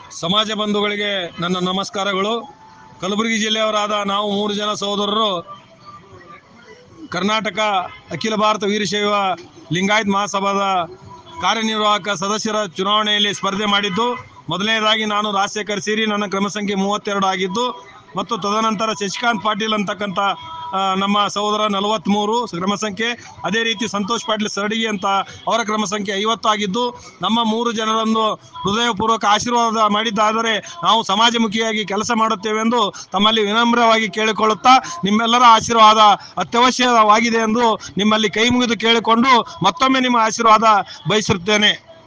ಸಮಾಜ ಬಂಧುಗಳಿಗೆ ನನ್ನ ನಮಸ್ಕಾರಗಳು ಕಲಬುರಗಿ ಜಿಲ್ಲೆಯವರಾದ ನಾವು ಮೂರು ಜನ ಸಹೋದರರು ಕರ್ನಾಟಕ ಅಖಿಲ ಭಾರತ ವೀರಶೈವ ಲಿಂಗಾಯತ್ ಮಹಾಸಭಾದ ಕಾರ್ಯನಿರ್ವಾಹಕ ಸದಸ್ಯರ ಚುನಾವಣೆಯಲ್ಲಿ ಸ್ಪರ್ಧೆ ಮಾಡಿದ್ದು ಮೊದಲನೇದಾಗಿ ನಾನು ರಾಜಶೇಖರ್ ಸಿರಿ ನನ್ನ ಕ್ರಮ ಸಂಖ್ಯೆ ಮೂವತ್ತೆರಡು ಆಗಿದ್ದು ಮತ್ತು ತದನಂತರ ಶಶಿಕಾಂತ್ ಪಾಟೀಲ್ ಅಂತಕ್ಕಂಥ ಆ, ನಮ್ಮ ಸಹೋದರ ನಲವತ್ತ್ಮೂರು ಕ್ರಮ ಸಂಖ್ಯೆ ಅದೇ ರೀತಿ ಸಂತೋಷ್ ಪಾಟೀಲ್ ಸರಡಿಗೆ ಅಂತ ಅವರ ಕ್ರಮ ಸಂಖ್ಯೆ ಐವತ್ತು ಆಗಿದ್ದು ನಮ್ಮ ಮೂರು ಜನರನ್ನು ಹೃದಯಪೂರ್ವಕ ಆಶೀರ್ವಾದ ಮಾಡಿದ್ದಾದರೆ ನಾವು ಸಮಾಜಮುಖಿಯಾಗಿ ಕೆಲಸ ಮಾಡುತ್ತೇವೆಂದು ತಮ್ಮಲ್ಲಿ ವಿನಮ್ರವಾಗಿ ಕೇಳಿಕೊಳ್ಳುತ್ತಾ ನಿಮ್ಮೆಲ್ಲರ ಆಶೀರ್ವಾದ ಅತ್ಯವಶ್ಯವಾಗಿದೆ ಎಂದು ನಿಮ್ಮಲ್ಲಿ ಕೈ ಮುಗಿದು ಕೇಳಿಕೊಂಡು ಮತ್ತೊಮ್ಮೆ ನಿಮ್ಮ ಆಶೀರ್ವಾದ ಬಯಸಿರುತ್ತೇನೆ